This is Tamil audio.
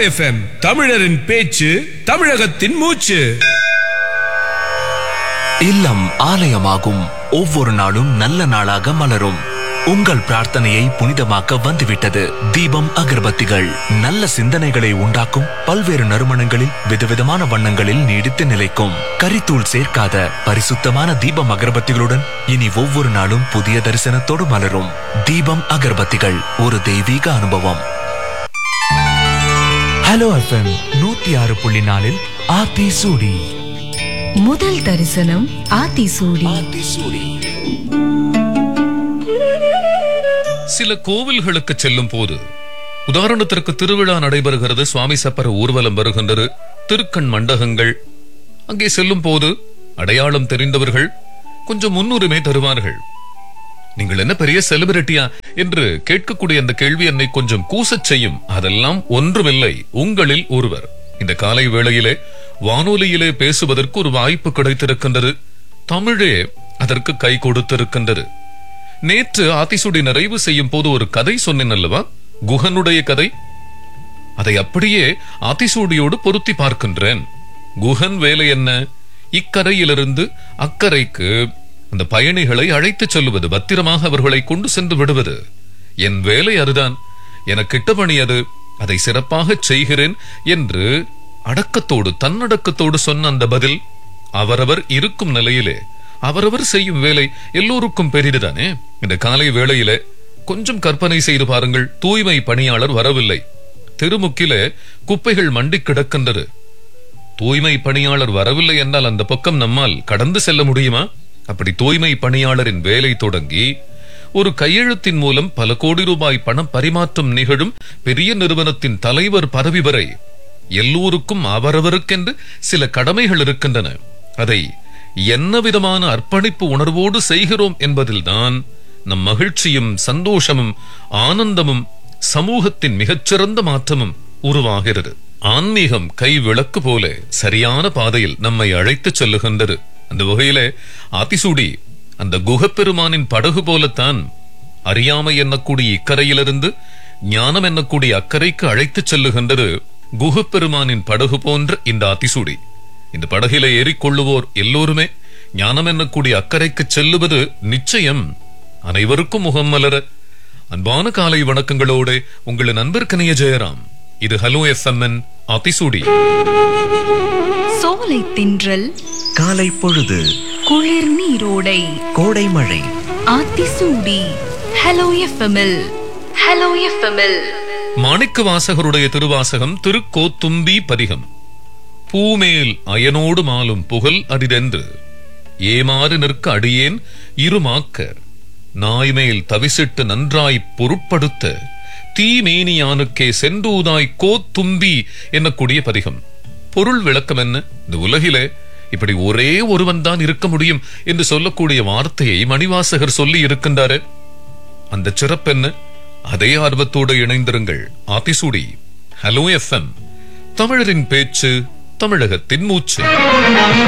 எஃப்எம் தமிழரின் பேச்சு தமிழகத்தின் மூச்சு இல்லம் ஆலயமாகும் ஒவ்வொரு நாளும் நல்ல நாளாக மலரும் உங்கள் பிரார்த்தனையை புனிதமாக்க வந்துவிட்டது தீபம் அகர்பத்திகள் நல்ல சிந்தனைகளை உண்டாக்கும் பல்வேறு நறுமணங்களில் விதவிதமான வண்ணங்களில் நீடித்து நிலைக்கும் கரித்தூள் சேர்க்காத பரிசுத்தமான தீபம் அகர்பத்திகளுடன் இனி ஒவ்வொரு நாளும் புதிய தரிசனத்தோடு மலரும் தீபம் அகர்பத்திகள் ஒரு தெய்வீக அனுபவம் ஹலோ எஃப்எம் நூத்தி ஆறு புள்ளி நாலில் ஆத்தி சூடி முதல் தரிசனம் ஆத்திசூடி சில கோவில்களுக்கு செல்லும் போது உதாரணத்திற்கு திருவிழா நடைபெறுகிறது சுவாமி சப்பர ஊர்வலம் வருகின்றது திருக்கண் மண்டகங்கள் அங்கே செல்லும் போது அடையாளம் தெரிந்தவர்கள் கொஞ்சம் முன்னுரிமை தருவார்கள் நீங்கள் என்ன பெரிய செலிபிரிட்டியா என்று கேட்கக்கூடிய அந்த கேள்வி என்னை கொஞ்சம் கூசச் செய்யும் அதெல்லாம் ஒன்றுமில்லை உங்களில் ஒருவர் இந்த காலை வேளையிலே வானொலியிலே பேசுவதற்கு ஒரு வாய்ப்பு கிடைத்திருக்கின்றது தமிழே அதற்கு கை கொடுத்திருக்கின்றது நேற்று ஆத்திசுடி நிறைவு செய்யும் போது ஒரு கதை சொன்னேன் அல்லவா குஹனுடைய கதை அதை அப்படியே ஆத்திசூடியோடு பொருத்தி பார்க்கின்றேன் குஹன் வேலை என்ன இக்கரையிலிருந்து அக்கரைக்கு அந்த பயணிகளை அழைத்துச் செல்லுவது பத்திரமாக அவர்களை கொண்டு சென்று விடுவது என் வேலை அதுதான் எனக்கிட்ட பணி அது அதை சிறப்பாகச் செய்கிறேன் என்று அடக்கத்தோடு தன்னடக்கத்தோடு சொன்ன அந்த பதில் அவரவர் இருக்கும் நிலையிலே அவரவர் செய்யும் வேலை எல்லோருக்கும் பெரிதுதானே இந்த காலை வேளையிலே கொஞ்சம் கற்பனை செய்து பாருங்கள் தூய்மை பணியாளர் வரவில்லை திருமுக்கிலே குப்பைகள் மண்டி கிடக்கின்றது தூய்மை பணியாளர் வரவில்லை என்றால் அந்த பக்கம் நம்மால் கடந்து செல்ல முடியுமா அப்படி தூய்மை பணியாளரின் வேலை தொடங்கி ஒரு கையெழுத்தின் மூலம் பல கோடி ரூபாய் பணம் பரிமாற்றம் நிகழும் பெரிய நிறுவனத்தின் தலைவர் பதவி வரை எல்லோருக்கும் அவரவருக்கென்று சில கடமைகள் இருக்கின்றன அதை என்ன விதமான அர்ப்பணிப்பு உணர்வோடு செய்கிறோம் என்பதில்தான் நம் மகிழ்ச்சியும் சந்தோஷமும் ஆனந்தமும் சமூகத்தின் மிகச்சிறந்த மாற்றமும் உருவாகிறது ஆன்மீகம் கை விளக்கு போல சரியான பாதையில் நம்மை அழைத்துச் செல்லுகின்றது அந்த வகையிலே ஆத்திசூடி அந்த குகப்பெருமானின் படகு போலத்தான் அறியாமை எண்ணக்கூடிய இக்கரையிலிருந்து ஞானம் எண்ணக்கூடிய அக்கறைக்கு அழைத்துச் செல்லுகின்றது குகப்பெருமானின் படகு போன்ற இந்த ஆத்திசூடி இந்த படகில ஏறிக்கொள்ளுவோர் எல்லோருமே ஞானம் எண்ணக்கூடிய அக்கறைக்கு செல்லுவது நிச்சயம் அனைவருக்கும் முகம் மலர அன்பான காலை வணக்கங்களோடு உங்களின் நண்பர்கனைய ஜெயராம் இது ஹலோ எஃப்எம்என் ஆத்திசூடி சோலை தின்றல் காலை பொழுது குளிர் நீரோடை கோடை மழை ஆத்திசூடி ஹலோ எஃப்எம்எல் ஹலோ எஃப்எம்எல் மாணிக்க வாசகருடைய திருவாசகம் திருக்கோத்தும்பி பதிகம் பூமேல் அயனோடு மாலும் புகழ் அரிதென்று ஏமாறு நிற்க அடியேன் இருமாக்க நாய்மேல் தவிசிட்டு நன்றாய் பொருட்படுத்த தீமேனியானுக்கே சென்றூதாய் கோத்தும்பி என்னக்கூடிய பதிகம் பொருள் விளக்கம் என்ன இந்த உலகிலே இப்படி ஒரே ஒருவன் தான் இருக்க முடியும் என்று சொல்லக்கூடிய வார்த்தையை மணிவாசகர் சொல்லி இருக்கின்றாரு அந்த சிறப்பென்ன அதே ஆர்வத்தோடு இணைந்திருங்கள் ஆத்திசூடி ஹலோ எஃப்எம் தமிழரின் பேச்சு தமிழகத்தின் மூச்சு